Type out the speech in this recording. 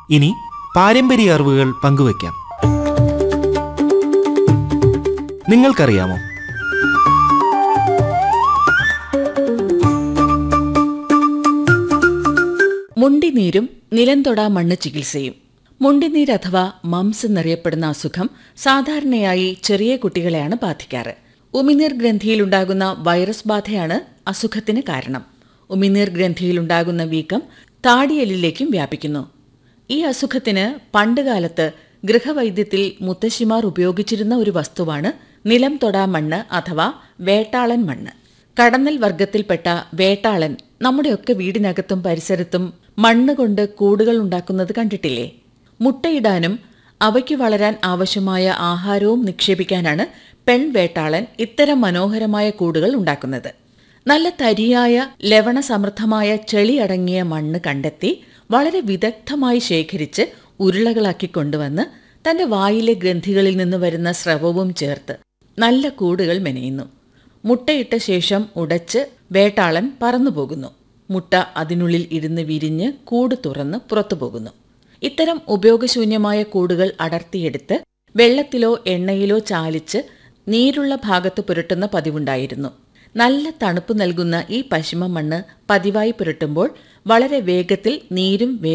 ഇനി പാരമ്പര്യ അറിവുകൾ പങ്കുവയ്ക്കാം നിങ്ങൾക്കറിയാമോ മുണ്ടിനീരും നിലംതൊടാ മണ്ണ് ചികിത്സയും മുണ്ടിനീര് അഥവാ മംസ് എന്നറിയപ്പെടുന്ന അസുഖം സാധാരണയായി ചെറിയ കുട്ടികളെയാണ് ബാധിക്കാറ് ഉമിനീർ ഗ്രന്ഥിയിലുണ്ടാകുന്ന വൈറസ് ബാധയാണ് അസുഖത്തിന് കാരണം ഉമിനീർ ഗ്രന്ഥിയിലുണ്ടാകുന്ന വീക്കം താടിയെല്ലിലേക്കും വ്യാപിക്കുന്നു ഈ അസുഖത്തിന് പണ്ടുകാലത്ത് ഗൃഹവൈദ്യത്തിൽ മുത്തശ്ശിമാർ ഉപയോഗിച്ചിരുന്ന ഒരു വസ്തുവാണ് നിലം തൊടാ മണ്ണ് അഥവാ വേട്ടാളൻ മണ്ണ് കടന്നൽ വർഗത്തിൽപ്പെട്ട വേട്ടാളൻ നമ്മുടെയൊക്കെ വീടിനകത്തും പരിസരത്തും മണ്ണ് കൊണ്ട് കൂടുകൾ ഉണ്ടാക്കുന്നത് കണ്ടിട്ടില്ലേ മുട്ടയിടാനും അവയ്ക്ക് വളരാൻ ആവശ്യമായ ആഹാരവും നിക്ഷേപിക്കാനാണ് പെൺവേട്ടാളൻ ഇത്തരം മനോഹരമായ കൂടുകൾ ഉണ്ടാക്കുന്നത് നല്ല തരിയായ ലവണസമൃദ്ധമായ ചെളി അടങ്ങിയ മണ്ണ് കണ്ടെത്തി വളരെ വിദഗ്ധമായി ശേഖരിച്ച് ഉരുളകളാക്കി കൊണ്ടുവന്ന് തന്റെ വായിലെ ഗ്രന്ഥികളിൽ നിന്ന് വരുന്ന സ്രവവും ചേർത്ത് നല്ല കൂടുകൾ മെനയുന്നു മുട്ടയിട്ട ശേഷം ഉടച്ച് വേട്ടാളൻ പറന്നുപോകുന്നു മുട്ട അതിനുള്ളിൽ ഇരുന്ന് വിരിഞ്ഞ് കൂട് തുറന്ന് പുറത്തുപോകുന്നു ഇത്തരം ഉപയോഗശൂന്യമായ കൂടുകൾ അടർത്തിയെടുത്ത് വെള്ളത്തിലോ എണ്ണയിലോ ചാലിച്ച് നീരുള്ള ഭാഗത്ത് പുരട്ടുന്ന പതിവുണ്ടായിരുന്നു നല്ല തണുപ്പ് നൽകുന്ന ഈ പശിമ മണ്ണ് പതിവായി പുരട്ടുമ്പോൾ വളരെ വേഗത്തിൽ നീരും